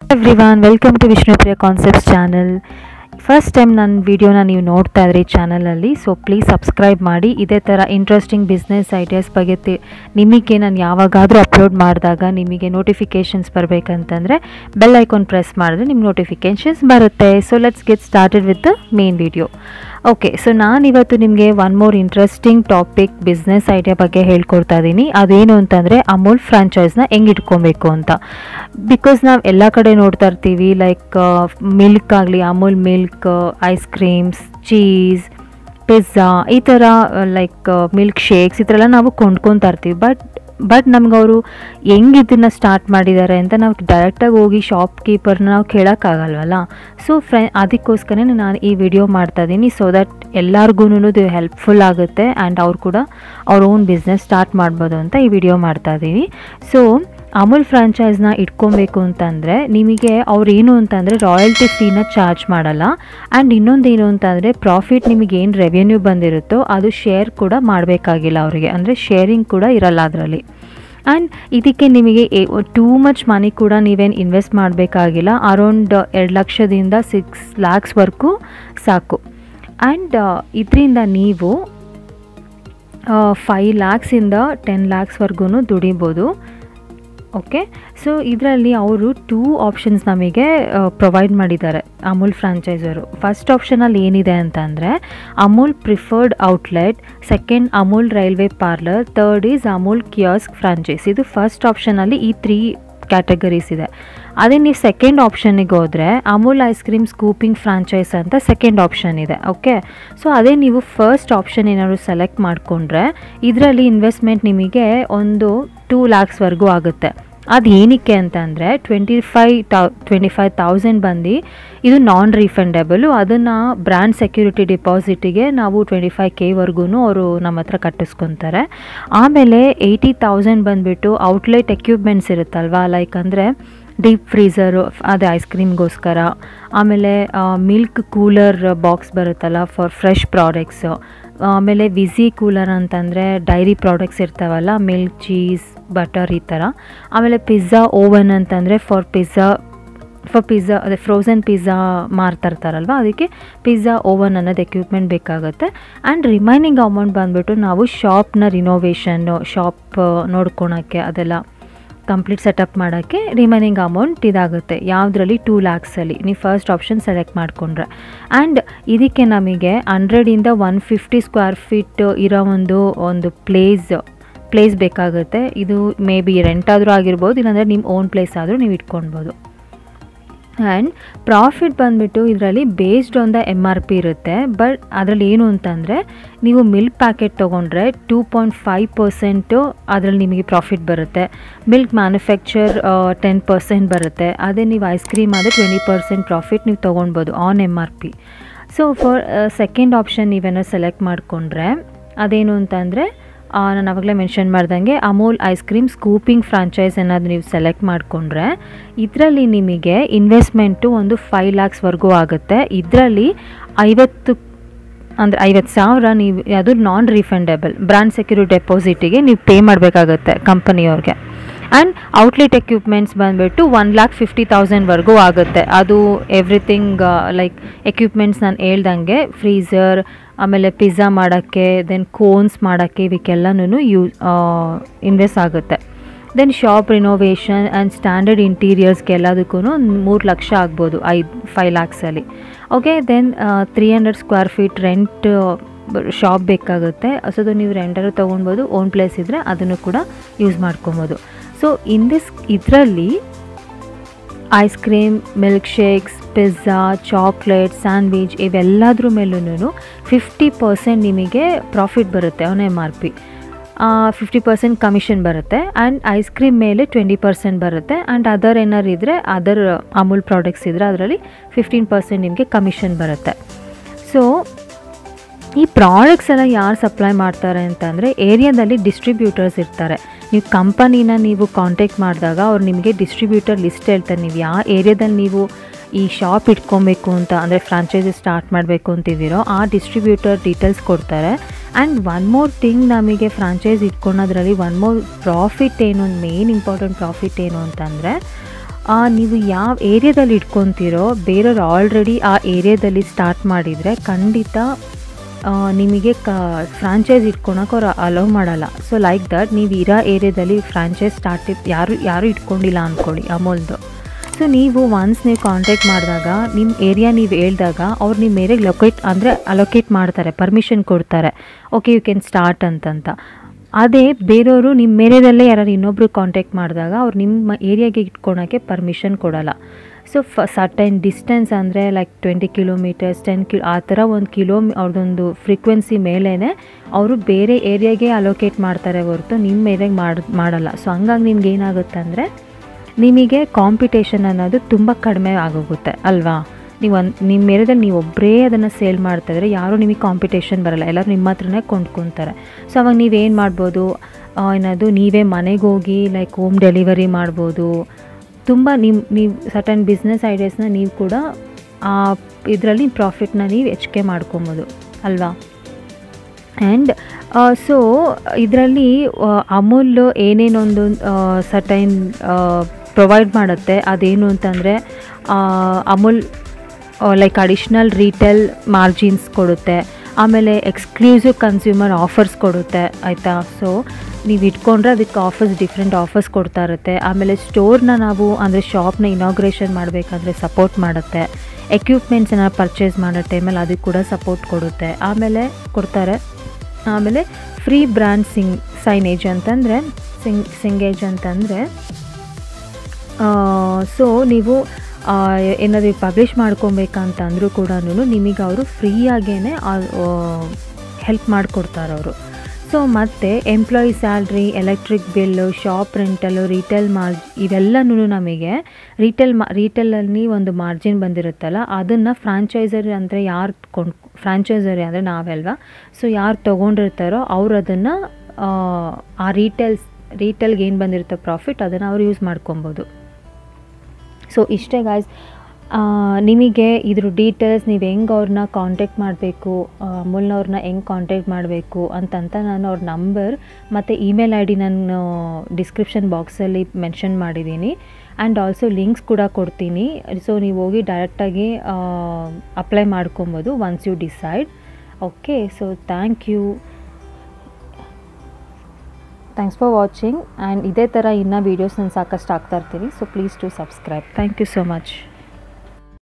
everyone welcome to Vishnupriya concepts channel first time ನನ್ನ ವೀಡಿಯೋನ ನೀವು ನೋಡ್ತಾ ಇದ್ರಿ ಚಾನಲಲ್ಲಿ ಸೊ ಪ್ಲೀಸ್ ಸಬ್ಸ್ಕ್ರೈಬ್ ಮಾಡಿ ಇದೇ ಥರ ಇಂಟ್ರೆಸ್ಟಿಂಗ್ ಬಿಸ್ನೆಸ್ ಐಡಿಯಾಸ್ ಬಗ್ಗೆ ತಿ- ನಿಮಗೆ ನಾನು ಯಾವಾಗಾದರೂ ಅಪ್ಲೋಡ್ ಮಾಡಿದಾಗ ನಿಮಗೆ ನೋಟಿಫಿಕೇಷನ್ಸ್ ಬರಬೇಕಂತಂದರೆ ಬೆಲ್ ಐಕಾನ್ ಪ್ರೆಸ್ ಮಾಡಿದ್ರೆ ನಿಮ್ಗೆ ನೋಟಿಫಿಕೇಷನ್ಸ್ ಬರುತ್ತೆ so let's get started with the main video okay so ನಾನಿವತ್ತು ನಿಮಗೆ one more interesting topic business idea ಬಗ್ಗೆ ಹೇಳ್ಕೊಡ್ತಾ ಇದ್ದೀನಿ ಅದೇನು ಅಂತಂದರೆ ಅಮೂಲ್ ಫ್ರಾಂಚೈಸ್ನ ಹೆಂಗೆ ಇಟ್ಕೊಬೇಕು ಅಂತ ಬಿಕಾಸ್ ನಾವು ಎಲ್ಲ ಕಡೆ ನೋಡ್ತಾ ಇರ್ತೀವಿ ಲೈಕ್ ಮಿಲ್ಕ್ ಆಗಲಿ Amul milk ice creams cheese pizza ಈ ಥರ ಲೈಕ್ ಮಿಲ್ಕ್ ಶೇಕ್ಸ್ ಈ ಥರ ಎಲ್ಲ ನಾವು ಕೊಂಡ್ಕೊತಾ ಇರ್ತೀವಿ ಬಟ್ ಬಟ್ ನಮ್ಗೆ ಅವರು ಹೆಂಗೆ ಇದನ್ನು ಸ್ಟಾರ್ಟ್ ಮಾಡಿದ್ದಾರೆ ಅಂತ ನಾವು ಡೈರೆಕ್ಟಾಗಿ ಹೋಗಿ ಶಾಪ್ ಕೀಪರ್ನ ನಾವು ಕೇಳೋಕ್ಕಾಗಲ್ವಲ್ಲ ಸೊ ಫ್ರೆ ಅದಕ್ಕೋಸ್ಕರ ನಾನು ಈ ವಿಡಿಯೋ ಮಾಡ್ತಾ ಇದ್ದೀನಿ ಸೊ ದಟ್ ಎಲ್ಲರಿಗೂ ಇದು ಹೆಲ್ಪ್ಫುಲ್ ಆಗುತ್ತೆ ಆ್ಯಂಡ್ ಅವ್ರು ಕೂಡ ಅವ್ರ ಓನ್ ಬಿಸ್ನೆಸ್ ಸ್ಟಾರ್ಟ್ ಮಾಡ್ಬೋದು ಅಂತ ಈ ವಿಡಿಯೋ ಮಾಡ್ತಾ ಇದ್ದೀವಿ ಸೊ ಅಮೂಲ್ ಫ್ರಾಂಚೈಸ್ನ ಇಟ್ಕೊಬೇಕು ಅಂತಂದರೆ ನಿಮಗೆ ಅವ್ರು ಏನು ಅಂತಂದರೆ ರಾಯಲ್ಟಿ ಫೀನ ಚಾರ್ಜ್ ಮಾಡಲ್ಲ ಆ್ಯಂಡ್ ಇನ್ನೊಂದು ಏನು ಅಂತಂದರೆ ಪ್ರಾಫಿಟ್ ನಿಮಗೆ ಏನು ರೆವೆನ್ಯೂ ಬಂದಿರುತ್ತೋ ಅದು ಶೇರ್ ಕೂಡ ಮಾಡಬೇಕಾಗಿಲ್ಲ ಅವರಿಗೆ ಅಂದರೆ ಶೇರಿಂಗ್ ಕೂಡ ಇರಲ್ಲ ಅದರಲ್ಲಿ ಆ್ಯಂಡ್ ಇದಕ್ಕೆ ನಿಮಗೆ ಟೂ ಮಚ್ ಮನಿ ಕೂಡ ನೀವೇನು ಇನ್ವೆಸ್ಟ್ ಮಾಡಬೇಕಾಗಿಲ್ಲ ಅರೌಂಡ್ ಎರಡು ಲಕ್ಷದಿಂದ ಸಿಕ್ಸ್ ಲ್ಯಾಕ್ಸ್ವರೆಗೂ ಸಾಕು ಆ್ಯಂಡ್ ಇದರಿಂದ ನೀವು ಫೈ ಲ್ಯಾಕ್ಸಿಂದ ಟೆನ್ ಲ್ಯಾಕ್ಸ್ವರೆಗೂ ದುಡಿಬೋದು ಓಕೆ ಸೊ ಇದರಲ್ಲಿ ಅವರು ಟೂ ಆಪ್ಷನ್ಸ್ ನಮಗೆ ಪ್ರೊವೈಡ್ ಮಾಡಿದ್ದಾರೆ ಅಮೂಲ್ ಫ್ರಾಂಚೈಸರು ಫಸ್ಟ್ ಆಪ್ಷನಲ್ಲಿ ಏನಿದೆ ಅಂತಂದರೆ Amul preferred outlet second Amul railway parlour third is Amul kiosk franchise ಇದು ಫಸ್ಟ್ ಆಪ್ಷನಲ್ಲಿ ಈ ತ್ರೀ ಕ್ಯಾಟಗರೀಸ್ ಇದೆ ಅದೇ ನೀವು ಸೆಕೆಂಡ್ ಆಪ್ಷನಿಗೆ ಹೋದರೆ Amul ice cream scooping franchise ಅಂತ ಸೆಕೆಂಡ್ ಆಪ್ಷನ್ ಇದೆ ಓಕೆ ಸೊ ಅದೇ ನೀವು ಫಸ್ಟ್ ಆಪ್ಷನ್ ಏನಾದ್ರು ಸೆಲೆಕ್ಟ್ ಮಾಡಿಕೊಂಡ್ರೆ ಇದರಲ್ಲಿ ಇನ್ವೆಸ್ಟ್ಮೆಂಟ್ ನಿಮಗೆ ಒಂದು ಟೂ ಲ್ಯಾಕ್ಸ್ವರೆಗೂ ಆಗುತ್ತೆ ಅದು ಏನಕ್ಕೆ ಅಂತಂದರೆ twenty five thou twenty five thousand ಬಂದು ಇದು ನಾನ್ ರೀಫಂಡೇಬಲು ಅದನ್ನು ಬ್ರ್ಯಾಂಡ್ ಸೆಕ್ಯೂರಿಟಿ ಡಿಪಾಸಿಟಿಗೆ ನಾವು ಟ್ವೆಂಟಿ ಫೈವ್ ಕೆವರೆಗೂ ಅವರು ನಮ್ಮ ಹತ್ರ ಕಟ್ಟಿಸ್ಕೊತಾರೆ ಆಮೇಲೆ ಏಯ್ಟಿ ತೌಸಂಡ್ ಬಂದುಬಿಟ್ಟು ಔಟ್ಲೆಟ್ ಎಕ್ವಿಪ್ಮೆಂಟ್ಸ್ ಇರುತ್ತಲ್ವಾ ಲೈಕ್ ಅಂದರೆ ಡೀಪ್ ಫ್ರೀಝರು ಅದೇ ಐಸ್ ಕ್ರೀಮ್ಗೋಸ್ಕರ ಆಮೇಲೆ ಮಿಲ್ಕ್ ಕೂಲರ್ ಬಾಕ್ಸ್ ಬರುತ್ತಲ್ಲ ಫಾರ್ ಫ್ರೆಶ್ ಪ್ರಾಡಕ್ಟ್ಸು ಆಮೇಲೆ ವಿಸಿ ಕೂಲರ್ ಅಂತಂದರೆ ಡೈರಿ ಪ್ರಾಡಕ್ಟ್ಸ್ ಇರ್ತಾವಲ್ಲ ಮಿಲ್ಕ್ ಚೀಸ್ ಬಟರ್ ಈ ಥರ ಆಮೇಲೆ ಪಿಜ್ಜಾ ಓವನ್ ಅಂತಂದರೆ ಫಾರ್ ಪಿಜ್ಜಾ ಫಾರ್ ಪಿಜ್ಜಾ ಅದೇ ಫ್ರೋಝನ್ ಪಿಜ್ಜಾ ಮಾರ್ತಾ ಇರ್ತಾರಲ್ವ ಅದಕ್ಕೆ ಪಿಜ್ಜಾ ಓವನ್ ಅನ್ನೋದು ಎಕ್ವಿಪ್ಮೆಂಟ್ ಬೇಕಾಗುತ್ತೆ ಆ್ಯಂಡ್ ರಿಮೈನಿಂಗ್ ಅಮೌಂಟ್ ಬಂದುಬಿಟ್ಟು ನಾವು ಶಾಪ್ನ ರಿನೋವೇಷನ್ನು ಶಾಪ್ ನೋಡ್ಕೊಳಕ್ಕೆ ಅದೆಲ್ಲ ಕಂಪ್ಲೀಟ್ ಸೆಟಪ್ ಮಾಡೋಕ್ಕೆ ರಿಮೈನಿಂಗ್ ಅಮೌಂಟ್ ಇದಾಗುತ್ತೆ ಯಾವುದರಲ್ಲಿ ಟೂ ಲ್ಯಾಕ್ಸಲ್ಲಿ ನೀವು ಫಸ್ಟ್ ಆಪ್ಷನ್ ಸೆಲೆಕ್ಟ್ ಮಾಡಿಕೊಂಡ್ರೆ ಆ್ಯಂಡ್ ಇದಕ್ಕೆ ನಮಗೆ ಹಂಡ್ರೆಡಿಂದ ಒನ್ ಫಿಫ್ಟಿ ಸ್ಕ್ವೇರ್ ಫೀಟ್ ಇರೋ ಒಂದು ಒಂದು ಪ್ಲೇಸ್ ಪ್ಲೇಸ್ ಬೇಕಾಗುತ್ತೆ ಇದು ಮೇ ಬಿ ರೆಂಟ್ ಆದರೂ ಆಗಿರ್ಬೋದು ಇಲ್ಲಾಂದರೆ ನಿಮ್ಮ ಓನ್ ಪ್ಲೇಸ್ ಆದರೂ ನೀವು ಇಟ್ಕೊಳ್ಬೋದು ಆ್ಯಂಡ್ ಪ್ರಾಫಿಟ್ ಬಂದುಬಿಟ್ಟು ಇದರಲ್ಲಿ based on the M R P ಇರುತ್ತೆ ಬಟ್ ಅದರಲ್ಲಿ ಏನು ಅಂತಂದರೆ ನೀವು ಮಿಲ್ಕ್ ಪ್ಯಾಕೆಟ್ ತೊಗೊಂಡ್ರೆ ಟೂ ಪಾಯಿಂಟ್ ಫೈವ್ ಪರ್ಸೆಂಟು ಅದರಲ್ಲಿ ನಿಮಗೆ ಪ್ರಾಫಿಟ್ ಬರುತ್ತೆ ಮಿಲ್ಕ್ ಮ್ಯಾನುಫ್ಯಾಕ್ಚರ್ ಟೆನ್ ಪರ್ಸೆಂಟ್ ಬರುತ್ತೆ ಅದೇ ನೀವು ಐಸ್ ಕ್ರೀಮ್ ಆದರೆ ಟ್ವೆಂಟಿ ಪರ್ಸೆಂಟ್ ಪ್ರಾಫಿಟ್ ನೀವು ತೊಗೊಳ್ಬೋದು on M R P so for second option ನೀವೇನಾದ್ರು ಸೆಲೆಕ್ಟ್ ಮಾಡಿಕೊಂಡ್ರೆ ಅದೇನು ಅಂತಂದರೆ ನಾನು ಆವಾಗಲೇ ಮೆನ್ಷನ್ ಮಾಡ್ದಂಗೆ Amul ice cream scooping franchise ಏನಾದ್ರು ನೀವು ಸೆಲೆಕ್ಟ್ ಮಾಡಿಕೊಂಡ್ರೆ ಇದರಲ್ಲಿ ನಿಮಗೆ ಇನ್ವೆಸ್ಟ್ಮೆಂಟು ಒಂದು ಫೈವ್ ಲ್ಯಾಕ್ಸ್ವರೆಗೂ ಆಗುತ್ತೆ ಇದರಲ್ಲಿ ಐವತ್ತು ಅಂದರೆ ಐವತ್ತು ಸಾವಿರ ನೀವು ಅದು ನಾನ್ ರಿಫಂಡೇಬಲ್ ಬ್ರ್ಯಾಂಡ್ ಸೆಕ್ಯೂರಿಟಿ ಡೆಪಾಸಿಟಿಗೆ ನೀವು ಪೇ ಮಾಡಬೇಕಾಗತ್ತೆ ಕಂಪನಿಯವ್ರಿಗೆ ಆ್ಯಂಡ್ ಔಟ್ಲೆಟ್ ಎಕ್ವಿಪ್ಮೆಂಟ್ಸ್ ಬಂದುಬಿಟ್ಟು ಒನ್ ಲ್ಯಾಕ್ ಫಿಫ್ಟಿ ತೌಸಂಡ್ವರೆಗೂ ಆಗುತ್ತೆ ಅದು ಎವ್ರಿಥಿಂಗ್ ಲೈಕ್ ಎಕ್ವಿಪ್ಮೆಂಟ್ಸ್ ನಾನು ಹೇಳ್ದಂಗೆ ಫ್ರೀಝರ್ ಆಮೇಲೆ ಪಿಜ್ಜಾ ಮಾಡೋಕ್ಕೆ ದೆನ್ ಕೋನ್ಸ್ ಮಾಡೋಕ್ಕೆ ಇವಕ್ಕೆಲ್ಲನೂ ಯೂಸ್ ಇನ್ವೆಸ್ಟ್ ಆಗುತ್ತೆ then shop renovation and standard ಇಂಟೀರಿಯರ್ಸ್ಗೆ ಎಲ್ಲದಕ್ಕೂ ಮೂರು ಲಕ್ಷ ಆಗ್ಬೋದು ಐದು ಫೈವ್ ಲ್ಯಾಕ್ಸಲ್ಲಿ okay then three hundred square feet rent shop ಬೇಕಾಗುತ್ತೆ ಸೊ ಅದು ನೀವು ರೆಂಟರು ತೊಗೊಳ್ಬೋದು ಓನ್ ಪ್ಲೇಸ್ ಇದ್ದರೆ ಅದನ್ನು ಕೂಡ ಯೂಸ್ ಮಾಡ್ಕೊಬೋದು ಸೊ ಇನ್ ದಿಸ್ ಇದರಲ್ಲಿ ice cream milk shakes pizza chocolate sandwich ಇವೆಲ್ಲದ್ರ ಮೇಲೂ ಫಿಫ್ಟಿ ಪರ್ಸೆಂಟ್ ನಿಮಗೆ ಪ್ರಾಫಿಟ್ ಬರುತ್ತೆ on M R P fifty percent commission ಬರುತ್ತೆ ಆ್ಯಂಡ್ ಐಸ್ ಕ್ರೀಮ್ ಮೇಲೆ ಟ್ವೆಂಟಿ ಪರ್ಸೆಂಟ್ ಬರುತ್ತೆ ಆ್ಯಂಡ್ ಅದರ್ ಏನಾರು ಇದ್ದರೆ ಅದರ್ ಅಮೂಲ್ ಪ್ರಾಡಕ್ಟ್ಸ್ ಇದ್ದರೆ ಅದರಲ್ಲಿ ಫಿಫ್ಟೀನ್ ಪರ್ಸೆಂಟ್ ನಿಮಗೆ ಕಮಿಷನ್ ಬರುತ್ತೆ ಸೊ ಈ ಪ್ರಾಡಕ್ಟ್ಸ್ ಎಲ್ಲ ಯಾರು ಸಪ್ಲೈ ಮಾಡ್ತಾರೆ ಅಂತಂದರೆ ಏರಿಯಾದಲ್ಲಿ ಡಿಸ್ಟ್ರಿಬ್ಯೂಟರ್ಸ್ ಇರ್ತಾರೆ ನೀವು ಕಂಪನಿನ ನೀವು ಕಾಂಟ್ಯಾಕ್ಟ್ ಮಾಡಿದಾಗ ಅವ್ರು ನಿಮಗೆ ಡಿಸ್ಟ್ರಿಬ್ಯೂಟರ್ ಲಿಸ್ಟ್ ಹೇಳ್ತಾರೆ ನೀವು ಯಾವ ಏರಿಯಾದಲ್ಲಿ ನೀವು ಈ ಶಾಪ್ ಇಟ್ಕೊಬೇಕು ಅಂತ ಅಂದರೆ ಫ್ರಾಂಚೈಸಿ ಸ್ಟಾರ್ಟ್ ಮಾಡಬೇಕು ಅಂತಿದ್ದೀರೋ ಆ ಡಿಸ್ಟ್ರಿಬ್ಯೂಟರ್ ಡೀಟೇಲ್ಸ್ ಕೊಡ್ತಾರೆ ಆ್ಯಂಡ್ ಒನ್ ಮೋರ್ ಥಿಂಗ್ ನಮಗೆ ಫ್ರಾಂಚೈಸ್ ಇಟ್ಕೊಳೋದ್ರಲ್ಲಿ ಒನ್ ಮೋರ್ ಪ್ರಾಫಿಟ್ ಏನು ಮೇನ್ ಇಂಪಾರ್ಟೆಂಟ್ ಪ್ರಾಫಿಟ್ ಏನು ಅಂತಂದರೆ ನೀವು ಯಾವ ಏರಿಯಾದಲ್ಲಿ ಇಟ್ಕೊತೀರೋ ಬೇರೆಯವ್ರು ಆಲ್ರೆಡಿ ಆ ಏರಿಯಾದಲ್ಲಿ ಸ್ಟಾರ್ಟ್ ಮಾಡಿದರೆ ಖಂಡಿತ ಆ, ನಿಮಗೆ ಕ ಫ್ರಾಂಚೈಸ್ ಇಟ್ಕೊಳಕ್ಕೆ ಅವ್ರು ಅಲೋ ಮಾಡಲ್ಲ ಸೊ ಲೈಕ್ ದಟ್ ನೀವು ಇರೋ ಏರಿಯಾದಲ್ಲಿ ಫ್ರಾಂಚೈಸ್ ಸ್ಟಾರ್ಟ್ ಯಾರು ಯಾರು ಇಟ್ಕೊಂಡಿಲ್ಲ ಅಂದ್ಕೊಳ್ಳಿ ಅಮೂಲ್ದು ಸೊ ನೀವು ಒನ್ಸ್ ನೀವು ಕಾಂಟ್ಯಾಕ್ಟ್ ಮಾಡಿದಾಗ ನಿಮ್ಮ ಏರಿಯಾ ನೀವು ಹೇಳ್ದಾಗ ಅವ್ರು ನಿಮ್ಮ ಏರಿಯಾಗೆ ಲೊಕೇಟ್ ಅಂದರೆ ಅಲೋಕೇಟ್ ಮಾಡ್ತಾರೆ ಪರ್ಮಿಷನ್ ಕೊಡ್ತಾರೆ ಓಕೆ ಯು ಕ್ಯಾನ್ ಸ್ಟಾರ್ಟ್ ಅಂತಂತ ಅದೇ ಬೇರೆಯವರು ನಿಮ್ಮ ಏರಿಯಾದಲ್ಲೇ ಯಾರು ಇನ್ನೊಬ್ರು ಕಾಂಟ್ಯಾಕ್ಟ್ ಮಾಡಿದಾಗ ಅವ್ರು ನಿಮ್ಮ ಏರಿಯಾಗೆ ಇಟ್ಕೊಳಕ್ಕೆ ಪರ್ಮಿಷನ್ ಕೊಡಲ್ಲ ಸೊ ಫ ಸರ್ಟೈನ್ ಡಿಸ್ಟೆನ್ಸ್ ಅಂದರೆ ಲೈಕ್ ಟ್ವೆಂಟಿ ಕಿಲೋಮೀಟರ್ಸ್ ಟೆನ್ ಕಿ ಆ ಥರ ಒಂದು ಕಿಲೋ ಅವ್ರದ್ದೊಂದು ಫ್ರೀಕ್ವೆನ್ಸಿ ಮೇಲೇ ಅವರು ಬೇರೆ ಏರಿಯಾಗೆ ಅಲೋಕೇಟ್ ಮಾಡ್ತಾರೆ ಹೊರತು ನಿಮ್ಮ ಏರಿಯಾಗೆ ಮಾಡಿ ಮಾಡಲ್ಲ ಸೊ ಹಂಗಾಗಿ ನಿಮ್ಗೆ ಏನಾಗುತ್ತೆ ಅಂದರೆ ನಿಮಗೆ ಕಾಂಪಿಟೇಷನ್ ಅನ್ನೋದು ತುಂಬ ಕಡಿಮೆ ಆಗೋಗುತ್ತೆ ಅಲ್ವಾ ನೀವು ಒಂದು ನಿಮ್ಮ ಏರಿಯಾದಲ್ಲಿ ನೀವು ಒಬ್ಬರೇ ಅದನ್ನು ಸೇಲ್ ಮಾಡ್ತಾಯಿದ್ರೆ ಯಾರೂ ನಿಮಗೆ ಕಾಂಪಿಟೇಷನ್ ಬರಲ್ಲ ಎಲ್ಲರೂ ನಿಮ್ಮ ಹತ್ರನೇ ಕೊಂಡ್ಕೊತಾರೆ ಸೊ ಅವಾಗ ನೀವೇನು ಮಾಡ್ಬೋದು ಆ, ಏನದು ನೀವೇ ಮನೆಗೆ ಹೋಗಿ ಲೈಕ್ ಹೋಮ್ ಡೆಲಿವರಿ ಮಾಡ್ಬೋದು ತುಂಬ ನಿಮ್ಮ ನೀವು ಸರ್ಟನ್ ಬಿಸ್ನೆಸ್ ಐಡಿಯಾಸ್ನ ನೀವು ಕೂಡ ಆ ಇದರಲ್ಲಿ ಪ್ರಾಫಿಟ್ನ ನೀವು ಹೆಚ್ಚಿಗೆ ಮಾಡ್ಕೊಬೋದು ಅಲ್ವಾ ಆ್ಯಂಡ್ ಸೊ ಇದರಲ್ಲಿ ಅಮೂಲ್ ಏನೇನೊಂದು ಸರ್ಟೈನ್ ಪ್ರೊವೈಡ್ ಮಾಡುತ್ತೆ ಅದೇನು ಅಂತಂದರೆ Amul like additional retail margins ಕೊಡುತ್ತೆ ಆಮೇಲೆ ಎಕ್ಸ್ಕ್ಲೂಸಿವ್ ಕನ್ಸ್ಯೂಮರ್ ಆಫರ್ಸ್ ಕೊಡುತ್ತೆ ಆಯಿತಾ ಸೊ ನೀವು ಇಟ್ಕೊಂಡ್ರೆ ಅದಕ್ಕೆ ಆಫರ್ಸ್ ಡಿಫ್ರೆಂಟ್ ಆಫರ್ಸ್ ಕೊಡ್ತಾ ಇರುತ್ತೆ ಆಮೇಲೆ ಸ್ಟೋರ್ನ ನಾವು ಅಂದರೆ ಶಾಪ್ನ ಇನಾಗ್ರೇಷನ್ ಮಾಡಬೇಕಂದ್ರೆ ಸಪೋರ್ಟ್ ಮಾಡುತ್ತೆ ಎಕ್ವಿಪ್ಮೆಂಟ್ಸನ್ನ ಪರ್ಚೇಸ್ ಮಾಡೋ ಟೈಮಲ್ಲಿ ಅದಕ್ಕೆ ಕೂಡ ಸಪೋರ್ಟ್ ಕೊಡುತ್ತೆ ಆಮೇಲೆ ಕೊಡ್ತಾರೆ ಆಮೇಲೆ ಫ್ರೀ ಬ್ರ್ಯಾಂಡ್ ಸಿಂಗ್ ಸೈನೇಜ್ ಅಂತಂದರೆ ಸಿಂಗ್ ಸಿಂಗೇಜ್ ಅಂತಂದರೆ ಸೊ ನೀವು ಆ, ಏನಾದರೂ ಪಬ್ಲಿಷ್ ಮಾಡ್ಕೊಬೇಕಂತ ಅಂದರೂ ಕೂಡ ನಿಮಗೆ ಅವರು ಫ್ರೀಯಾಗೇ ಹೆಲ್ಪ್ ಮಾಡಿಕೊಡ್ತಾರೆ ಅವರು ಸೊ ಮತ್ತು employee salary electric bill shop rental retail ಮಾರ್ಜ್ ಇವೆಲ್ಲನೂ ನಮಗೆ ರಿಟೇಲ್ ಮಾ ರಿಟೇಲಲ್ಲಿ ಒಂದು ಮಾರ್ಜಿನ್ ಬಂದಿರುತ್ತಲ್ಲ ಅದನ್ನು ಫ್ರಾಂಚೈಸರ್ ಅಂದರೆ ಯಾರು ಕೊಂಡು ಫ್ರಾಂಚೈಸರಿ ಅಂದರೆ ನಾವೇ ಅಲ್ವಾ ಸೊ ಯಾರು ತೊಗೊಂಡಿರ್ತಾರೋ ಅವ್ರು ಅದನ್ನು ಆ ರೀಟೇಲ್ಸ್ ರೀಟೇಲ್ಗೆ ಏನು ಬಂದಿರುತ್ತೋ ಪ್ರಾಫಿಟ್ ಅದನ್ನು ಅವ್ರು ಯೂಸ್ ಮಾಡ್ಕೊಬೋದು ಸೊ ಇಷ್ಟೇ ಗಾಯ್ಸ್ ನಿಮಗೆ ಇದ್ರ ಡೀಟೇಲ್ಸ್ ನೀವು ಹೆಂಗೆ ಅವ್ರನ್ನ ಕಾಂಟ್ಯಾಕ್ಟ್ ಮಾಡಬೇಕು ಅಮೂಲ್ನವ್ರನ್ನ ಹೆಂಗೆ ಕಾಂಟ್ಯಾಕ್ಟ್ ಮಾಡಬೇಕು ಅಂತಂತ ನಾನು ಅವ್ರ ನಂಬರ್ ಮತ್ತು ಇಮೇಲ್ ಐ ಡಿ ನಾನು ಡಿಸ್ಕ್ರಿಪ್ಷನ್ ಬಾಕ್ಸಲ್ಲಿ ಮೆನ್ಷನ್ ಮಾಡಿದ್ದೀನಿ ಆ್ಯಂಡ್ ಆಲ್ಸೋ ಲಿಂಕ್ಸ್ ಕೂಡ ಕೊಡ್ತೀನಿ ಸೊ ನೀವು ಹೋಗಿ ಡೈರೆಕ್ಟಾಗಿ ಅಪ್ಲೈ ಮಾಡ್ಕೊಬೋದು once you decide okay so thank you thanks for watching and ಇದೇ ಥರ ಇನ್ನೂ ವೀಡಿಯೋಸ್ ನಾನು ಸಾಕಷ್ಟು ಹಾಕ್ತಾ ಇರ್ತೀನಿ so please to subscribe thank you so much